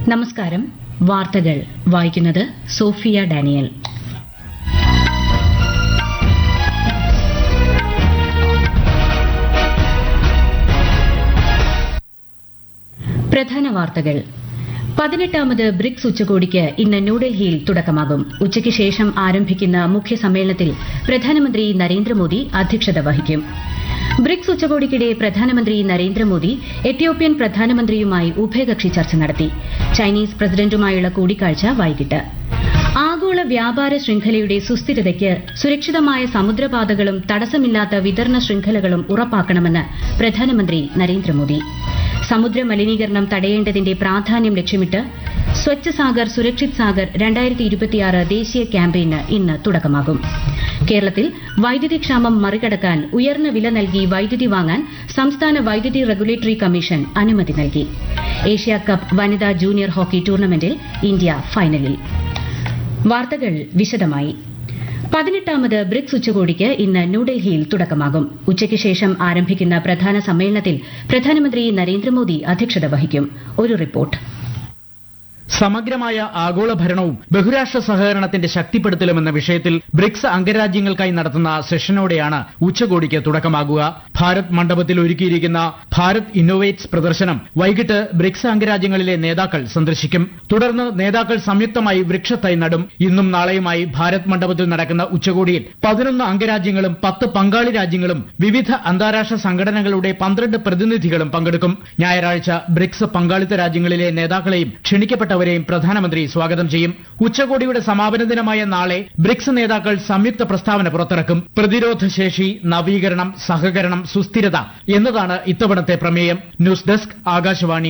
നമസ്കാരം വാർത്തകൾ വായിക്കുന്നത് സോഫിയ ഡാനിയൽ പ്രധാന വാർത്തകൾ പതിനെട്ടാമത് ബ്രിക്സ് ഉച്ചകോടിക്ക് ഇന്ന് ന്യൂഡൽഹിയിൽ തുടക്കമാകും ഉച്ചയ്ക്ക് ശേഷം ആരംഭിക്കുന്ന മുഖ്യ സമ്മേളനത്തിൽ പ്രധാനമന്ത്രി നരേന്ദ്രമോദി അധ്യക്ഷത വഹിക്കും ബ്രിക്സ് ഉച്ചകോടിക്കിടെ പ്രധാനമന്ത്രി നരേന്ദ്രമോദി എത്യോപ്യൻ പ്രധാനമന്ത്രിയുമായി ഉഭയകക്ഷി ചർച്ച നടത്തി ചൈനീസ് പ്രസിഡന്റുമായുള്ള കൂടിക്കാഴ്ച വൈകിട്ട് ആഗോള വ്യാപാര ശൃംഖലയുടെ സുസ്ഥിരതയ്ക്ക് സുരക്ഷിതമായ സമുദ്രപാതകളും തടസ്സമില്ലാത്ത വിതരണ ശൃംഖലകളും ഉറപ്പാക്കണമെന്ന് പ്രധാനമന്ത്രി നരേന്ദ്രമോദി സമുദ്ര മലിനീകരണം തടയേണ്ടതിന്റെ പ്രാധാന്യം ലക്ഷ്യമിട്ട് സ്വച്ഛ് സാഗർ സുരക്ഷിത് സാഗർ രണ്ടായിരത്തി ഇരുപത്തിയാറ് ദേശീയ ക്യാമ്പയിന് ഇന്ന് തുടക്കമാകും കേരളത്തിൽ വൈദ്യുതി ക്ഷാമം മറികടക്കാൻ ഉയർന്ന വില നൽകി വൈദ്യുതി വാങ്ങാൻ സംസ്ഥാന വൈദ്യുതി റെഗുലേറ്ററി കമ്മീഷൻ അനുമതി നൽകി ഏഷ്യ കപ്പ് വനിതാ ജൂനിയർ ഹോക്കി ടൂർണമെന്റിൽ ഇന്ത്യ ഫൈനലിൽ വാർത്തകൾ വിശദമായി പതിനെട്ടാമത് ബ്രിക്സ് ഉച്ചകോടിക്ക് ഇന്ന് ന്യൂഡൽഹിയിൽ തുടക്കമാകും ഉച്ചയ്ക്ക് ശേഷം ആരംഭിക്കുന്ന പ്രധാന സമ്മേളനത്തിൽ പ്രധാനമന്ത്രി നരേന്ദ്രമോദി അധ്യക്ഷത വഹിക്കും ഒരു റിപ്പോർട്ട് സമഗ്രമായ ആഗോള ഭരണവും ബഹുരാഷ്ട്ര സഹകരണത്തിന്റെ ശക്തിപ്പെടുത്തലും എന്ന വിഷയത്തിൽ ബ്രിക്സ് അംഗരാജ്യങ്ങൾക്കായി നടത്തുന്ന സെഷനോടെയാണ് ഉച്ചകോടിക്ക് തുടക്കമാകുക ഭാരത് മണ്ഡപത്തിൽ ഒരുക്കിയിരിക്കുന്ന ഭാരത് ഇന്നോവേറ്റ്സ് പ്രദർശനം വൈകിട്ട് ബ്രിക്സ് അംഗരാജ്യങ്ങളിലെ നേതാക്കൾ സന്ദർശിക്കും തുടർന്ന് നേതാക്കൾ സംയുക്തമായി വൃക്ഷത്തൈ നടും ഇന്നും നാളെയുമായി ഭാരത് മണ്ഡപത്തിൽ നടക്കുന്ന ഉച്ചകോടിയിൽ പതിനൊന്ന് അംഗരാജ്യങ്ങളും പത്ത് പങ്കാളി രാജ്യങ്ങളും വിവിധ അന്താരാഷ്ട്ര സംഘടനകളുടെ പന്ത്രണ്ട് പ്രതിനിധികളും പങ്കെടുക്കും ഞായറാഴ്ച ബ്രിക്സ് പങ്കാളിത്ത രാജ്യങ്ങളിലെ നേതാക്കളെയും ക്ഷണിക്കപ്പെട്ടവരെയും പ്രധാനമന്ത്രി സ്വാഗതം ചെയ്യും ഉച്ചകോടിയുടെ സമാപന ദിനമായ നാളെ ബ്രിക്സ് നേതാക്കൾ സംയുക്ത പ്രസ്താവന പുറത്തിറക്കും പ്രതിരോധ ശേഷി നവീകരണം സഹകരണം സുസ്ഥിരത എന്നതാണ് ഇത്തവണത്തെ പ്രമേയം ന്യൂസ് ഡെസ്ക് ആകാശവാണി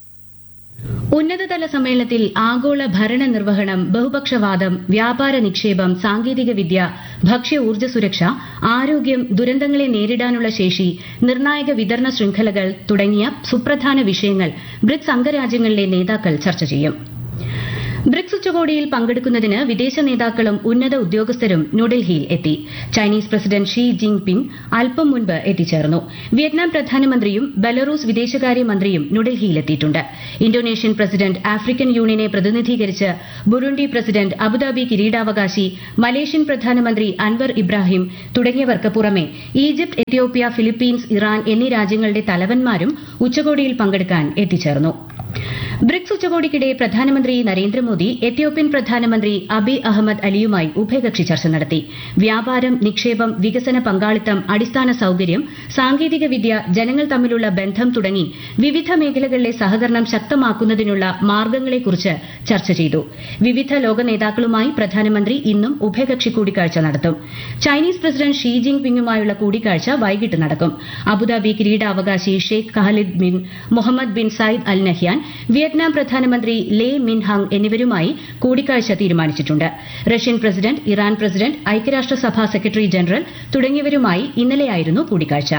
ഉന്നതതല സമ്മേളനത്തിൽ ആഗോള ഭരണ നിർവഹണം ബഹുപക്ഷവാദം വ്യാപാര നിക്ഷേപം സാങ്കേതികവിദ്യ ഭക്ഷ്യ ഊർജ്ജ സുരക്ഷ ആരോഗ്യം ദുരന്തങ്ങളെ നേരിടാനുള്ള ശേഷി നിർണായക വിതരണ ശൃംഖലകൾ തുടങ്ങിയ സുപ്രധാന വിഷയങ്ങൾ ബ്രിക്സ് അംഗരാജ്യങ്ങളിലെ നേതാക്കൾ ചർച്ച ചെയ്യും ബ്രിക്സ് ഉച്ചകോടിയിൽ പങ്കെടുക്കുന്നതിന് വിദേശ നേതാക്കളും ഉന്നത ഉദ്യോഗസ്ഥരും ന്യൂഡൽഹിയിൽ എത്തി Chinese president Xi Jinping അല്പം മുൻപ് എത്തിച്ചേർന്നു വിയറ്റ്നാം പ്രധാനമന്ത്രിയും ബെലറൂസ് വിദേശകാര്യമന്ത്രിയും ന്യൂഡൽഹിയിലെത്തിയിട്ടുണ്ട് ഇന്തോനേഷ്യൻ പ്രസിഡന്റ് ആഫ്രിക്കൻ യൂണിയനെ പ്രതിനിധീകരിച്ച് ബുറുണ്ടി പ്രസിഡന്റ് അബുദാബി കിരീടാവകാശി മലേഷ്യൻ പ്രധാനമന്ത്രി അൻവർ ഇബ്രാഹിം തുടങ്ങിയവർക്ക് പുറമെ ഈജിപ്ത് എത്യോപ്യ ഫിലിപ്പീൻസ് ഇറാൻ എന്നീ രാജ്യങ്ങളുടെ തലവന്മാരും ഉച്ചകോടിയിൽ പങ്കെടുക്കാൻ എത്തിച്ചേർന്നു ബ്രിക്സ് ഉച്ചകോടിക്കിടെ പ്രധാനമന്ത്രി നരേന്ദ്രമോദി എത്യോപ്യൻ പ്രധാനമന്ത്രി അബി അഹമ്മദ് അലിയുമായി ഉഭയകക്ഷി ചർച്ച നടത്തി വ്യാപാരം നിക്ഷേപം വികസന പങ്കാളിത്തം അടിസ്ഥാന സൌകര്യം സാങ്കേതികവിദ്യ ജനങ്ങൾ തമ്മിലുള്ള ബന്ധം തുടങ്ങി വിവിധ മേഖലകളിലെ സഹകരണം ശക്തമാക്കുന്നതിനുള്ള മാർഗങ്ങളെക്കുറിച്ച് ചർച്ച ചെയ്തു വിവിധ ലോക നേതാക്കളുമായി പ്രധാനമന്ത്രി ഇന്നും ഉഭയകക്ഷി കൂടിക്കാഴ്ച നടത്തും ചൈനീസ് പ്രസിഡന്റ് ഷീ ജിങ് പിങ്ങുമായുള്ള കൂടിക്കാഴ്ച വൈകിട്ട് നടക്കും അബുദാബി കിരീടാവകാശി Sheikh Khalid bin Mohammed bin Zayed Al Nahyan Vietnam പ്രധാനമന്ത്രി ലേ മിൻ ഹങ് എന്നിവരുമായി കൂടിക്കാഴ്ച തീരുമാനിച്ചിട്ടുണ്ട് റഷ്യൻ പ്രസിഡന്റ് ഇറാൻ പ്രസിഡന്റ് ഐക്യരാഷ്ട്രസഭാ സെക്രട്ടറി ജനറൽ തുടങ്ങിയവരുമായി ഇന്നലെയായിരുന്നു കൂടിക്കാഴ്ച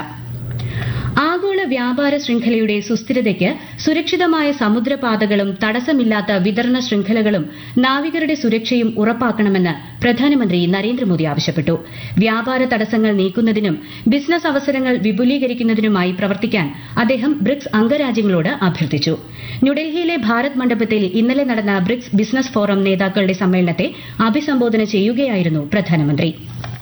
ആഗോള വ്യാപാര ശൃംഖലയുടെ സുസ്ഥിരതയ്ക്ക് സുരക്ഷിതമായ സമുദ്രപാതകളും തടസ്സമില്ലാത്ത വിതരണ ശൃംഖലകളും നാവികരുടെ സുരക്ഷയും ഉറപ്പാക്കണമെന്ന് പ്രധാനമന്ത്രി നരേന്ദ്രമോദി ആവശ്യപ്പെട്ടു വ്യാപാര തടസ്സങ്ങൾ നീക്കുന്നതിനും ബിസിനസ് അവസരങ്ങൾ വിപുലീകരിക്കുന്നതിനുമായി പ്രവർത്തിക്കാൻ അദ്ദേഹം ബ്രിക്സ് അംഗരാജ്യങ്ങളോട് അഭ്യർത്ഥിച്ചു ന്യൂഡൽഹിയിലെ ഭാരത് മണ്ഡപത്തിൽ ഇന്നലെ നടന്ന ബ്രിക്സ് ബിസിനസ് ഫോറം നേതാക്കളുടെ സമ്മേളനത്തെ അഭിസംബോധന ചെയ്യുകയായിരുന്നു പ്രധാനമന്ത്രി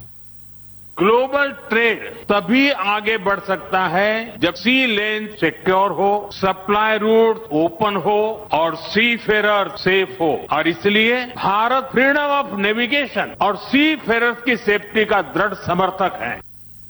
ग्लोबल ट्रेड तभी आगे बढ़ सकता है जब सी लेन सिक्योर हो सप्लाई रूट ओपन हो और सी फेरर सेफ हो और इसलिए भारत फ्रीडम ऑफ नेविगेशन और सी फेरर्स की सेफ्टी का दृढ़ समर्थक है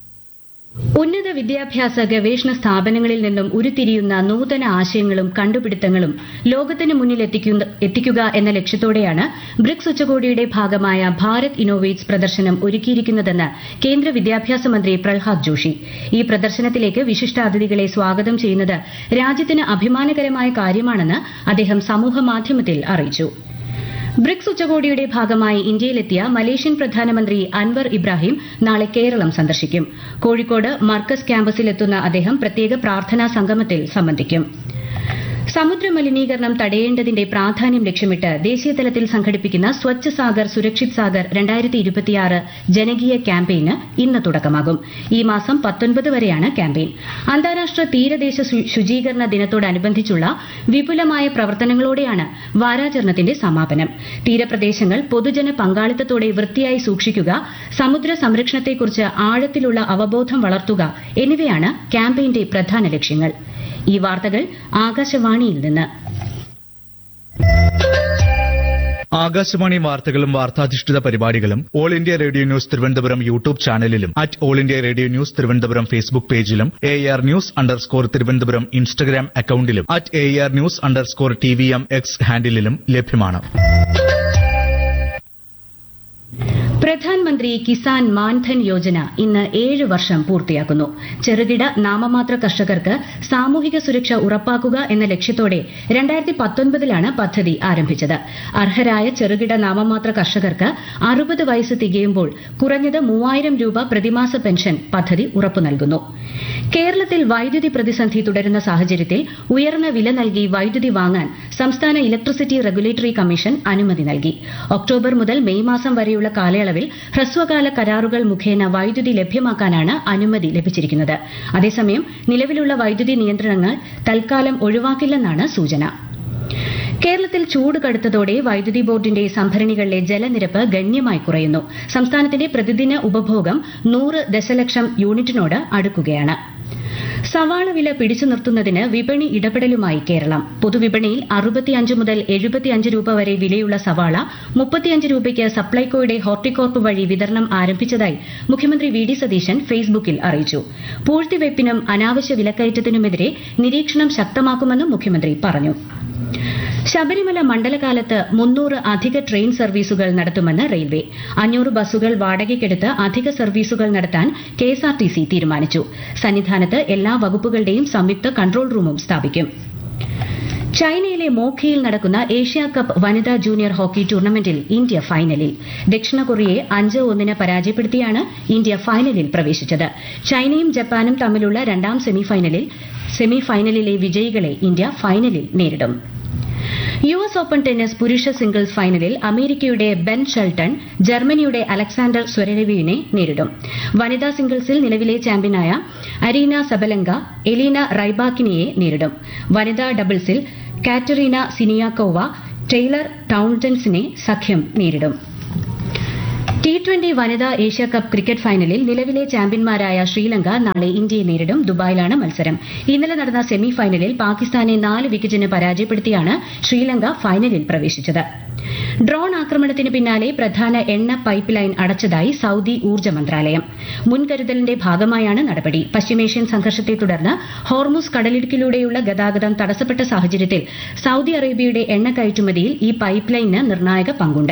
ഉന്നത വിദ്യാഭ്യാസ ഗവേഷണ സ്ഥാപനങ്ങളിൽ നിന്നും ഉരുത്തിരിയുന്ന നൂതന ആശയങ്ങളും കണ്ടുപിടുത്തങ്ങളും ലോകത്തിന് മുന്നിൽ എത്തിക്കുക എന്ന ലക്ഷ്യത്തോടെയാണ് ബ്രിക്സ് ഉച്ചകോടിയുടെ ഭാഗമായ ഭാരത് ഇന്നോവേറ്റ്സ് പ്രദർശനം ഒരുക്കിയിരിക്കുന്നതെന്ന് കേന്ദ്ര വിദ്യാഭ്യാസ മന്ത്രി പ്രഹ്ലാദ് ജോഷി ഈ പ്രദർശനത്തിലേക്ക് വിശിഷ്ടാതിഥികളെ സ്വാഗതം ചെയ്യുന്നത് രാജ്യത്തിന് അഭിമാനകരമായ കാര്യമാണെന്ന് അദ്ദേഹം സമൂഹമാധ്യമത്തിൽ അറിയിച്ചു ബ്രിക്സ് ഉച്ചകോടിയുടെ ഭാഗമായി ഇന്ത്യയിലെത്തിയ മലേഷ്യൻ പ്രധാനമന്ത്രി അൻവർ ഇബ്രാഹിം നാളെ കേരളം സന്ദർശിക്കും കോഴിക്കോട് മർക്കസ് ക്യാമ്പസിലെത്തുന്ന അദ്ദേഹം പ്രത്യേക പ്രാർത്ഥനാ സംഗമത്തിൽ സംബന്ധിക്കും സമുദ്ര മലിനീകരണം തടയേണ്ടതിന്റെ പ്രാധാന്യം ലക്ഷ്യമിട്ട് ദേശീയതലത്തിൽ സംഘടിപ്പിക്കുന്ന സ്വച്ഛ് സാഗർ സുരക്ഷിത് സാഗർ രണ്ടായിരത്തി ഇരുപത്തിയാറ് ജനകീയ ക്യാമ്പയിന് ഇന്ന് തുടക്കമാകും ഈ മാസം പത്തൊൻപത് വരെയാണ് ക്യാമ്പയിൻ അന്താരാഷ്ട്ര തീരദേശ ശു- ശുചീകരണ ദിനത്തോടനുബന്ധിച്ചുള്ള വിപുലമായ പ്രവർത്തനങ്ങളോടെയാണ് വാരാചരണത്തിന്റെ സമാപനം തീരപ്രദേശങ്ങൾ പൊതുജന പങ്കാളിത്തത്തോടെ വൃത്തിയായി സൂക്ഷിക്കുക സമുദ്ര സംരക്ഷണത്തെക്കുറിച്ച് ആഴത്തിലുള്ള അവബോധം വളർത്തുക എന്നിവയാണ് ക്യാമ്പയിന്റെ പ്രധാന ലക്ഷ്യങ്ങൾ ഈ വാർത്തകൾ ആകാശവാണിയിൽ നിന്ന് ആകാശവാണി വാർത്തകളും വാർത്താധിഷ്ഠിത പരിപാടികളും All India Radio news Thiruvananthapuram YouTube ചാനലിലും at All India Radio news Thiruvananthapuram Facebook പേജിലും A R news underscore Thiruvananthapuram Instagram അക്കൌണ്ടിലും at A R news underscore T V M X ഹാൻഡിലും ലഭ്യമാണ് പ്രധാൻമന്ത്രി കിസാൻ മാൻധൻ യോജന ഇന്ന് ഏഴ് വർഷം പൂർത്തിയാക്കുന്നു ചെറുകിട നാമമാത്ര കർഷകർക്ക് സാമൂഹിക സുരക്ഷ ഉറപ്പാക്കുക എന്ന ലക്ഷ്യത്തോടെ രണ്ടായിരത്തി പത്തൊൻപതിലാണ് പദ്ധതി ആരംഭിച്ചത് അർഹരായ ചെറുകിട നാമമാത്ര കർഷകർക്ക് അറുപത് വയസ്സ് തികയുമ്പോൾ കുറഞ്ഞത് മൂവായിരം രൂപ പ്രതിമാസ പെൻഷൻ പദ്ധതി ഉറപ്പു നൽകുന്നു കേരളത്തിൽ വൈദ്യുതി പ്രതിസന്ധി തുടരുന്ന സാഹചര്യത്തിൽ ഉയർന്ന വില നൽകി വൈദ്യുതി വാങ്ങാൻ സംസ്ഥാന ഇലക്ട്രിസിറ്റി റെഗുലേറ്ററി കമ്മീഷൻ അനുമതി നൽകി ഒക്ടോബർ മുതൽ മെയ് മാസം വരെയുള്ള കാലയളവിൽ ഹ്രസ്വകാല കരാറുകൾ മുഖേന വൈദ്യുതി ലഭ്യമാക്കാനാണ് അനുമതി ലഭിച്ചിരിക്കുന്നത് അതേസമയം നിലവിലുള്ള വൈദ്യുതി നിയന്ത്രണങ്ങൾ തൽക്കാലം ഒഴിവാക്കില്ലെന്നാണ് സൂചന കേരളത്തിൽ ചൂട് കടുത്തതോടെ വൈദ്യുതി ബോർഡിന്റെ സംഭരണികളിലെ ജലനിരപ്പ് ഗണ്യമായി കുറയുന്നു സംസ്ഥാനത്തിന്റെ പ്രതിദിന ഉപഭോഗം നൂറ് ദശലക്ഷം യൂണിറ്റിനോട് അടുക്കുകയാണ് സവാള വില പിടിച്ചു നിർത്തുന്നതിന് വിപണി ഇടപെടലുമായി കേരളം പൊതുവിപണിയിൽ അറുപത്തിയഞ്ച് മുതൽ എഴുപത്തിയഞ്ച് രൂപ വരെ വിലയുള്ള സവാള മുപ്പത്തിയഞ്ച് രൂപയ്ക്ക് സപ്ലൈകോയുടെ ഹോർട്ടികോർപ്പ് വഴി വിതരണം ആരംഭിച്ചതായി മുഖ്യമന്ത്രി വി ഡി സതീശൻ ഫേസ്ബുക്കിൽ അറിയിച്ചു പൂഴ്ത്തിവയ്പ്പിനും അനാവശ്യ വിലക്കയറ്റത്തിനുമെതിരെ നിരീക്ഷണം ശക്തമാക്കുമെന്നും മുഖ്യമന്ത്രി പറഞ്ഞു ശബരിമല മണ്ഡലകാലത്ത് മുന്നൂറ് അധിക ട്രെയിൻ സർവീസുകൾ നടത്തുമെന്ന് റെയിൽവേ അഞ്ഞൂറ് ബസ്സുകൾ വാടകയ്ക്കെടുത്ത് അധിക സർവീസുകൾ നടത്താൻ കെഎസ്ആർടിസി തീരുമാനിച്ചു സന്നിധാനത്ത് എല്ലാ വകുപ്പുകളുടെയും സംയുക്ത കൺട്രോൾ റൂമും സ്ഥാപിക്കും ചൈനയിലെ മോഖിയിൽ നടക്കുന്ന ഏഷ്യ കപ്പ് വനിതാ ജൂനിയർ ഹോക്കി ടൂർണമെന്റിൽ ഇന്ത്യ ഫൈനലിൽ ദക്ഷിണ കൊറിയയെ അഞ്ച് ഒന്നിന് പരാജയപ്പെടുത്തിയാണ് ഇന്ത്യ ഫൈനലിൽ പ്രവേശിച്ചത് ചൈനയും ജപ്പാനും തമ്മിലുള്ള രണ്ടാം സെമിഫൈനലിൽ സെമിഫൈനലിലെ വിജയികളെ ഇന്ത്യ ഫൈനലിൽ നേരിടും യു എസ് ഓപ്പൺ ടെന്നീസ് പുരുഷ സിംഗിൾസ് ഫൈനലിൽ അമേരിക്കയുടെ ബെൻ ഷെൽട്ടൺ ജർമ്മനിയുടെ അലക്സാണ്ടർ സ്വരവിനെ നേരിടും വനിതാ സിംഗിൾസിൽ നിലവിലെ ചാമ്പ്യനായ അരീന സബലങ്ക എലീന റൈബാക്കിനെയെ നേരിടും വനിതാ ഡബിൾസിൽ കാറ്ററീന സിനിയാക്കോവ ടെയ്ലർ ടൌൺജൻസിനെ സഖ്യം നേരിടും ടി ട്വന്റി വനിതാ ഏഷ്യ കപ്പ് ക്രിക്കറ്റ് ഫൈനലിൽ നിലവിലെ ചാമ്പ്യന്മാരായ ശ്രീലങ്ക നാളെ ഇന്ത്യയെ നേരിടും ദുബായിലാണ് മത്സരം ഇന്നലെ നടന്ന സെമി ഫൈനലിൽ പാകിസ്ഥാനെ നാല് വിക്കറ്റിന് പരാജയപ്പെടുത്തിയാണ് ശ്രീലങ്ക ഫൈനലിൽ പ്രവേശിച്ചത് ഡ്രോൺ ആക്രമണത്തിന് പിന്നാലെ പ്രധാന എണ്ണ പൈപ്പ് ലൈൻ അടച്ചതായി സൌദി ഊർജ്ജ മന്ത്രാലയം മുൻകരുതലിന്റെ ഭാഗമായാണ് നടപടി പശ്ചിമേഷ്യൻ സംഘർഷത്തെ തുടർന്ന് ഹോർമുസ് കടലിടുക്കിലൂടെയുള്ള ഗതാഗതം തടസ്സപ്പെട്ട സാഹചര്യത്തിൽ സൌദി അറേബ്യയുടെ എണ്ണ കയറ്റുമതിയിൽ ഈ പൈപ്പ് ലൈനിന് നിർണായക പങ്കുണ്ട്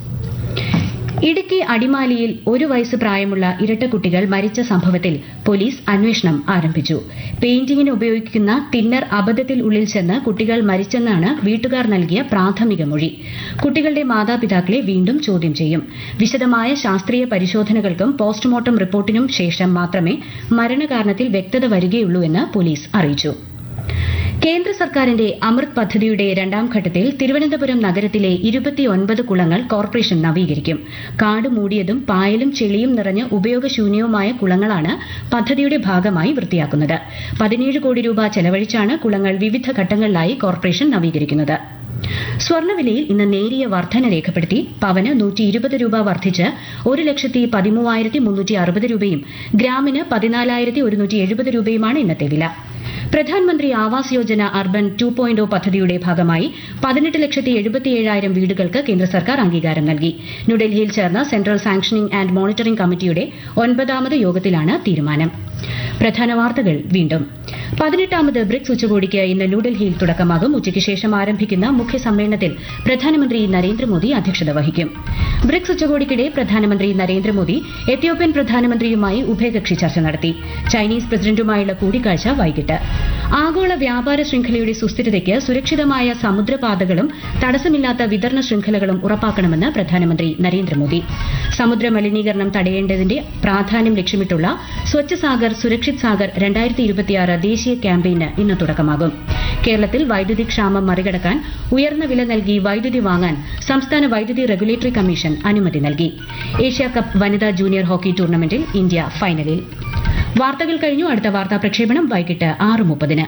ഇടുക്കി അടിമാലിയിൽ ഒരു വയസ്സ് പ്രായമുള്ള ഇരട്ട കുട്ടികൾ മരിച്ച സംഭവത്തിൽ പോലീസ് അന്വേഷണം ആരംഭിച്ചു പെയിന്റിങ്ങിന് ഉപയോഗിക്കുന്ന തിന്നർ അബദ്ധത്തിൽ ഉള്ളിൽ ചെന്ന് കുട്ടികൾ മരിച്ചെന്നാണ് വീട്ടുകാർ നൽകിയ പ്രാഥമിക മൊഴി കുട്ടികളുടെ മാതാപിതാക്കളെ വീണ്ടും ചോദ്യം ചെയ്യും വിശദമായ ശാസ്ത്രീയ പരിശോധനകൾക്കും പോസ്റ്റ്മോർട്ടം റിപ്പോർട്ടിനും ശേഷം മാത്രമേ മരണകാരണത്തിൽ വ്യക്തത വരികയുള്ളൂ എന്ന് പോലീസ് അറിയിച്ചു കേന്ദ്ര സർക്കാരിന്റെ അമൃത് പദ്ധതിയുടെ രണ്ടാം ഘട്ടത്തിൽ തിരുവനന്തപുരം നഗരത്തിലെ ഇരുപത്തിയൊൻപത് കുളങ്ങൾ കോർപ്പറേഷൻ നവീകരിക്കും കാട് മൂടിയതും പായലും ചെളിയും നിറഞ്ഞ് ഉപയോഗശൂന്യവുമായ കുളങ്ങളാണ് പദ്ധതിയുടെ ഭാഗമായി വൃത്തിയാക്കുന്നത് പതിനേഴ് കോടി രൂപ ചെലവഴിച്ചാണ് കുളങ്ങൾ വിവിധ ഘട്ടങ്ങളിലായി കോർപ്പറേഷൻ നവീകരിക്കുന്നത് സ്വർണ്ണവിലയിൽ ഇന്ന് നേരിയ വർധന രേഖപ്പെടുത്തി പവന് നൂറ്റി ഇരുപത് രൂപ വർദ്ധിച്ച് ഒരു ലക്ഷത്തി പതിമൂവായിരത്തി മുന്നൂറ്റി അറുപത് രൂപയും ഗ്രാമിന് പതിനാലായിരത്തി ഒരുന്നൂറ്റി എഴുപത് രൂപയുമാണ് ഇന്നത്തെ വില പ്രധാനമന്ത്രി Awas Yojana urban two point പദ്ധതിയുടെ ഭാഗമായി പതിനെട്ട് ലക്ഷത്തി എഴുപത്തിയേഴായിരം വീടുകൾക്ക് കേന്ദ്ര സർക്കാർ അംഗീകാരം നൽകി ന്യൂഡൽഹിയിൽ ചേർന്ന സെൻട്രൽ സാങ്ഷനിംഗ് ആൻഡ് മോണിറ്ററിംഗ് കമ്മിറ്റിയുടെ ഒൻപതാമത് യോഗത്തിലാണ് തീരുമാനം പ്രധാന വാർത്തകൾ വീണ്ടും പതിനെട്ടാമത് ബ്രിക്സ് ഉച്ചകോടിക്ക് ഇന്ന് ന്യൂഡൽഹിയിൽ തുടക്കമാകും ഉച്ചയ്ക്ക് ശേഷം ആരംഭിക്കുന്ന മുഖ്യ സമ്മേളനത്തിൽ പ്രധാനമന്ത്രി നരേന്ദ്രമോദി അധ്യക്ഷത വഹിക്കും ബ്രിക്സ് ഉച്ചകോടിക്കിടെ പ്രധാനമന്ത്രി നരേന്ദ്രമോദി എത്യോപ്യൻ പ്രധാനമന്ത്രിയുമായി ഉഭയകക്ഷി ചർച്ച നടത്തി ചൈനീസ് പ്രസിഡന്റുമായുള്ള കൂടിക്കാഴ്ച വൈകിട്ട് ആഗോള വ്യാപാര ശൃംഖലയുടെ സുസ്ഥിരതയ്ക്ക് സുരക്ഷിതമായ സമുദ്രപാതകളും തടസ്സമില്ലാത്ത വിതരണ ശൃംഖലകളും ഉറപ്പാക്കണമെന്ന് പ്രധാനമന്ത്രി നരേന്ദ്രമോദി സമുദ്ര മലിനീകരണം തടയേണ്ടതിന്റെ പ്രാധാന്യം ലക്ഷ്യമിട്ടുള്ള സ്വച്ഛ് സാഗർ സാഗർ സുരക്ഷിത് സാഗർ രണ്ടായിരത്തി ഇരുപത്തിയാറ് ദേശീയ ക്യാമ്പയിന് ഇന്ന് തുടക്കമാകും കേരളത്തിൽ വൈദ്യുതി ക്ഷാമം മറികടക്കാൻ ഉയർന്ന വില നൽകി വൈദ്യുതി വാങ്ങാൻ സംസ്ഥാന വൈദ്യുതി റെഗുലേറ്ററി കമ്മീഷൻ അനുമതി നൽകി ഏഷ്യ കപ്പ് വനിതാ ജൂനിയർ ഹോക്കി ടൂർണമെന്റിൽ ഇന്ത്യ ഫൈനലിൽ വാർത്തകൾ കഴിഞ്ഞു അടുത്ത വാർത്താ പ്രക്ഷേപണം വൈകിട്ട് ആറ് മുപ്പതിന്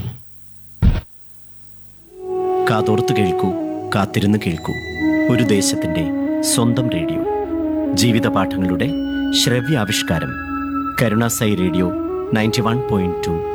കാതോർത്ത് കേൾക്കൂ കാത്തിരുന്ന് കേൾക്കൂ ഒരു ദേശത്തിന്റെ സ്വന്തം റേഡിയോ ജീവിത പാഠങ്ങളുടെ ശ്രവ്യാവിഷ്കാരം Karunasai radio ninety one point to